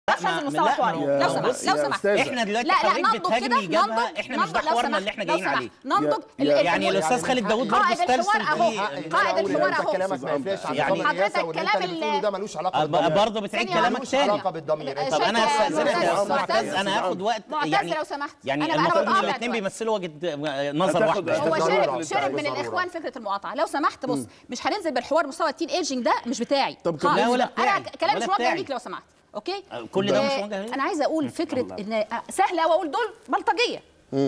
مش هنزل مستوى لا، حواري ما هو- لو سمحت يا لو سمحت أستاذة. احنا دلوقتي لا لا حضرتك ننضج بتهاجمي كده اجابه ننضج احنا مش ده ننضج لو حوارنا سمحت اللي احنا لو جايين سمحت عليه ننضج يا- ال- ال- يعني ال- الاستاذ خالد داوود برضه قائد الحوار استرسل اهو في قائد الحوار انت اهو كلامك ما يفرقش عن يعني نظام الرئاسه واللي انت حضرتك اللي بتقوله ده ملوش علاقه أب- بالضمير برضه بتعيد ثانية كلامك ملوش تاني علاقه بالضمير طب طب شايف انا يا هستاذنك يا معتز؟ استاذ معتز معتز؟ انا هاخد وقت معتز يعني لو سمحت. يعني أنا- أنا المفروض بقطع ان لك الاثنين وقت. بيمثلوا وجهه نظر هتاخد- واحده هو ضرورة شارب على شارب من الضرورة. الاخوان فكره المقاطعه لو سمحت بص مش هننزل بالحوار مستوى التين ايجنج ده مش بتاعي طب خالص. لا ولا انا بتاعي. كلامي ولا مش موجه بتاعي. ليك لو سمحت اوكي كل ده مش آه، موجه ليك؟ انا عايزه اقول فكره ان آه، سهله قوي اقول دول بلطجيه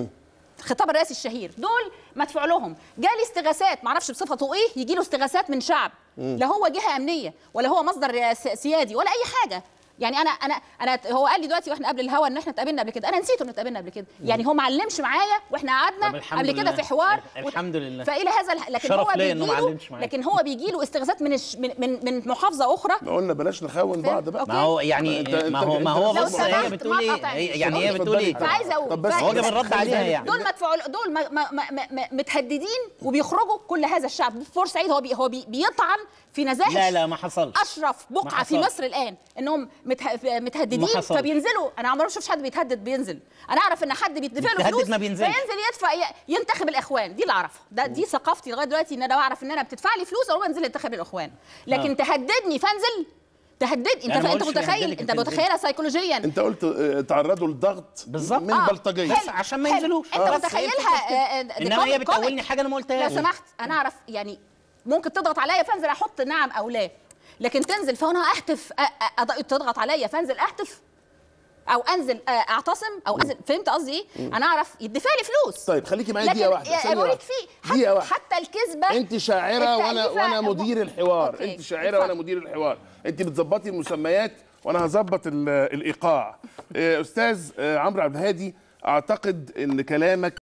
الخطاب الرئاسي الشهير دول مدفوع لهم جالي استغاثات معرفش بصفته ايه يجي له استغاثات من شعب لا هو جهه امنيه ولا هو مصدر س- سيادي ولا اي حاجه يعني انا انا انا هو قال لي دلوقتي واحنا قبل الهوا ان احنا اتقابلنا قبل كده انا نسيت ان اتقابلنا قبل كده يعني هو ما علمش معايا واحنا طب قعدنا الحمد قبل كده لله. في حوار الحمد لله. فالى هذا الح- لكن شرف هو ليا إنه ما بيجيله علمش معايا. لكن هو بيجي له استغاثات من الش من من, من محافظه اخرى قلنا بلاش نخون بعض بقى أوكي. ما هو يعني أنت- أنت- ما هو ما أنت هو لو بص هي سمحت بتقول ما ايه تقاطعنيش. هي- يعني هي أوكي. بتقول ايه اتفضلي. فعايزه اقول طب بس فعايزة- هو جاب الرد عليها يعني دول مدفوع دول ما ما ما ما ما متهددين وبيخرجوا كل هذا الشعب بورسعيد هو بي هو بي بيطعن في نزاهه لا لا ما حصلش اشرف بقعه في حصلش. مصر الان انهم مته... متهددين ما حصلش. فبينزلوا انا عمري ما شفتش حد بيتهدد بينزل انا اعرف ان حد بيدفع له بيتهدد فلوس ما بينزلش. فينزل يدفع ي- ينتخب الاخوان دي اللي اعرفها ده دي ثقافتي لغايه دلوقتي ان انا بعرف ان انا بتدفع لي فلوس اروح انزل انتخب الاخوان لكن آه. تهددني فانزل تهددني أنا انت ما انت قلتش متخيل بيهددك، انت أنت متخيلها سيكولوجيا انت قلت آه، تعرضوا لضغط بالظبط. من آه. بلطجيه بس عشان ما حلو. ينزلوش انت آه. متخيلها آه، آه، دي انما هي كوميك- بتقولني كوميك. حاجه انا ما لو قلتهاش سمحت انا اعرف يعني ممكن تضغط عليا فانزل احط نعم او لا لكن تنزل فانا احتف أ- أ- أض- تضغط عليا فانزل احتف او انزل آه، اعتصم او انزل فهمت قصدي ايه انا اعرف يدفع لي فلوس طيب خليكي معايا لكن دقيقه واحده يا- ثانية بقول لك واحدة. في دقيقه حتى, واحده حتى الكذبه انت شاعره وانا التأليفة وانا أبو- مدير الحوار أوكي. انت شاعره وانا اتفضل. مدير الحوار انت بتظبطي المسميات وانا هظبط ال- الايقاع آه، استاذ آه، عمرو عبد الهادي اعتقد ان كلامك